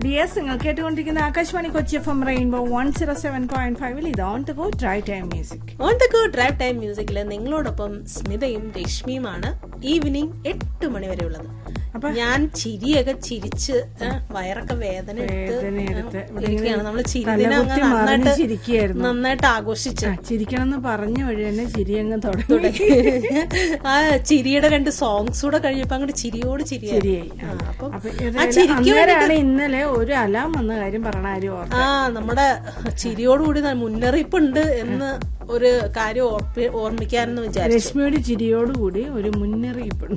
Dears നിങ്ങൾ കേട്ടുകൊണ്ടിരിക്കുന്ന Akashvani Kochi F M rainbow one zero seven point ഫൈവിൽ ഇത് on to go drive time music on the go drive time മ്യൂസിക്കിൽ നിങ്ങളോടൊപ്പം സ്മിതയും രശ്മിയുമാണ് ഈവനിങ് എട്ട് മണി വരെ ഉള്ളത് അപ്പൊ ഞാൻ ചിരിയൊക്കെ ചിരിച്ച് ഏ, വയറൊക്കെ വേദന എടുത്ത് വേദനയെടുത്ത് ഏ, ഇവിടെ ഇരിക്കുകയാണ് ഇങ്ങനെ നമ്മള് ചിരിദിനം തലകുത്തി അങ്ങ് മറിഞ്ഞ് നന്നായിട്ട് ചിരിക്കുകയായിരുന്നു. നന്നായിട്ട് ആഘോഷിച്ച് ആ, ചിരിക്കണമെന്ന് പറഞ്ഞ വഴി തന്നെ ചിരിയങ്ങ് തുടങ്ങി ആ ചിരിയുടെ രണ്ട് സോങ്സ് കൂടെ കഴിഞ്ഞപ്പോ അങ്ങോട്ട് ചിരിയോട് ചിരിയായി ശരിയായി ആ, അപ്പം അപ്പൊ ആ ഏതായാലും ചിരിക്ക് അന്നേരമാണ് ഇന്നലെ ഒരു അലാം വന്ന കാര്യം പറഞ്ഞ കാര്യം ഓർമ്മ ആ നമ്മുടെ ചിരിയോടുകൂടി ന- മുന്നറിയിപ്പുണ്ട് എന്ന് ഒരു കാര്യം ഓർപ്പി- ഓർമ്മിക്കാനെന്ന് വിചാരിച്ചു രശ്മിയുടെ ചിരിയോടുകൂടി ഒരു മുന്നറിയിപ്പുണ്ട്